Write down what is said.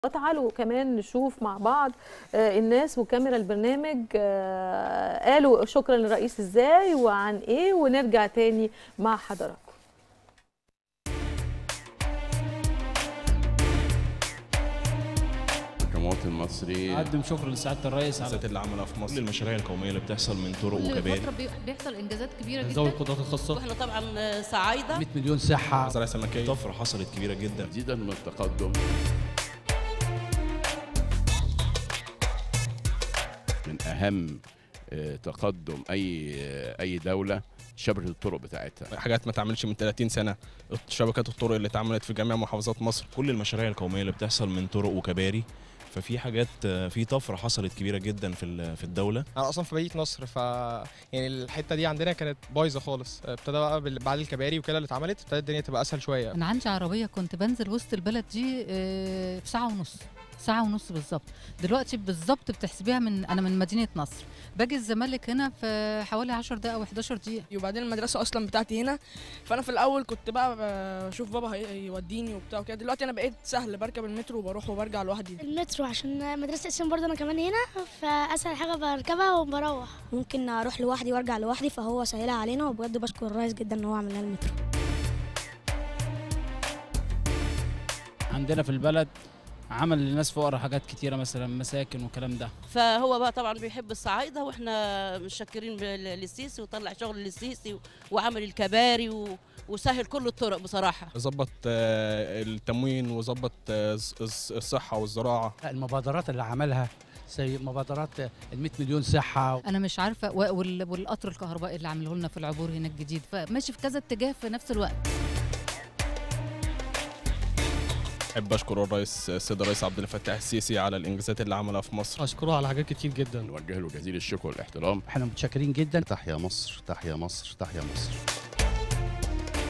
تعالوا كمان نشوف مع بعض آه، الناس وكاميرا البرنامج آه، قالوا شكرا للرئيس ازاي وعن ايه ونرجع تاني مع حضراتكم كمواطن مصري اقدم شكر لسعاده الرئيس على الانجازات اللي عملها في مصر كل المشاريع القوميه اللي بتحصل من طرق كل وكباري فترة بي- بيحصل انجازات كبيره ذوي جدا القدرات الخاصه واحنا طبعا صعايده 100 مليون صحه مزارع سمكيه طفره حصلت كبيره جدا مزيدا من التقدم من اهم آه، تقدم اي آه، اي دوله شبكه الطرق بتاعتها حاجات ما تعملش من 30 سنه شبكات الطرق اللي اتعملت في جميع محافظات مصر كل المشاريع القوميه اللي بتحصل من طرق وكباري ففي حاجات آه، في طفره حصلت كبيره جدا في ال- في الدوله انا اصلا في مدينه نصر ف يعني الحته دي عندنا كانت بايظه خالص ابتدى بقى بال- بعد الكباري وكده اللي اتعملت ابتدت الدنيا تبقى اسهل شويه انا عندي عربيه كنت بنزل وسط البلد دي آه، في ساعه ونص ساعة ونص بالظبط دلوقتي بالظبط بتحسبيها من انا من مدينة نصر باجي الزمالك هنا في حوالي 10 دقايق او 11 دقيقة وبعدين المدرسه اصلا بتاعتي هنا فانا في الاول كنت بقى بشوف بابا هي- هيوديني وبتاع وكده دلوقتي انا بقيت سهل بركب المترو وبروح وبرجع لوحدي المترو عشان مدرسة اسم برضه أنا كمان هنا فأسهل حاجة بركبها وبروح ممكن اروح لوحدي وارجع لوحدي فهو سهلها علينا وبجد بشكر الرئيس جدا ان هو عمل لنا المترو عندنا في البلد عمل للناس فقراء حاجات كتيره مثلا مساكن والكلام ده فهو بقى طبعا بيحب الصعايده واحنا متشكرين بال- للسيسي وطلع شغل للسيسي وعمل الكباري و- وسهل كل الطرق بصراحه ظبط آه، التموين وظبط آه، الص- الص- الصحه والزراعه المبادرات اللي عملها زي مبادرات ال 100 مليون صحه انا مش عارفة و- وال- والقطر الكهربائي اللي عمله لنا في العبور هنا الجديد فماشي في كذا اتجاه في نفس الوقت احب اشكر الرئيس السيد الرئيس عبد الفتاح السيسي على الانجازات اللي عملها في مصر اشكره على حاجات كتير جدا نوجه له جزيل الشكر والاحترام احنا متشكرين جدا تحيا مصر تحيا مصر تحيا مصر